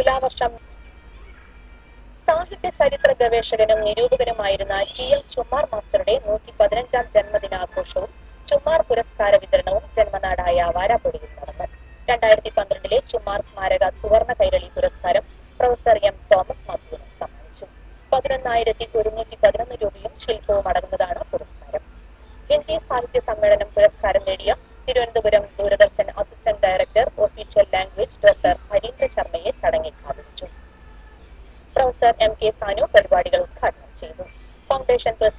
തുലാവർഷം സാഹിത്യ ചരിത്ര ഗവേഷകനും നിരൂപകനുമായിരുന്ന ടി എം ചുമ്മാർ മാസ്റ്ററുടെ നൂറ്റി പതിനഞ്ചാം ജന്മദിനാഘോഷവും ചുമ്മാർ പുരസ്കാര വിതരണവും ജന്മനാടായ വാരാപ്പൊടിയിൽ നടന്നു രണ്ടായിരത്തി പന്ത്രണ്ടിലെ ചുമ്മാർ സ്മാരക സുവർണ കൈരളി പുരസ്കാരം പ്രൊഫസർ എം തോമസ് മാത്യുവിന് സമ്മാനിച്ചു പതിനൊന്നായിരത്തി ഒരുന്നൂറ്റി പതിനൊന്ന് രൂപയും ശില്പവും അടങ്ങുന്നതാണ് പുരസ്കാരം ഹിന്ദി സാഹിത്യ സമ്മേളനം പുരസ്കാരം നേടിയ Thiruvananthapuram Doordarshan assistant director official language doctor Harindra ശർമ്മയെ ചടങ്ങിൽ ആദരിച്ചു പ്രൊഫസർ എം കെ സാനു പരിപാടികൾ ഉദ്ഘാടനം ചെയ്തു ഫൗണ്ടേഷൻ പ്രസിഡന്റ്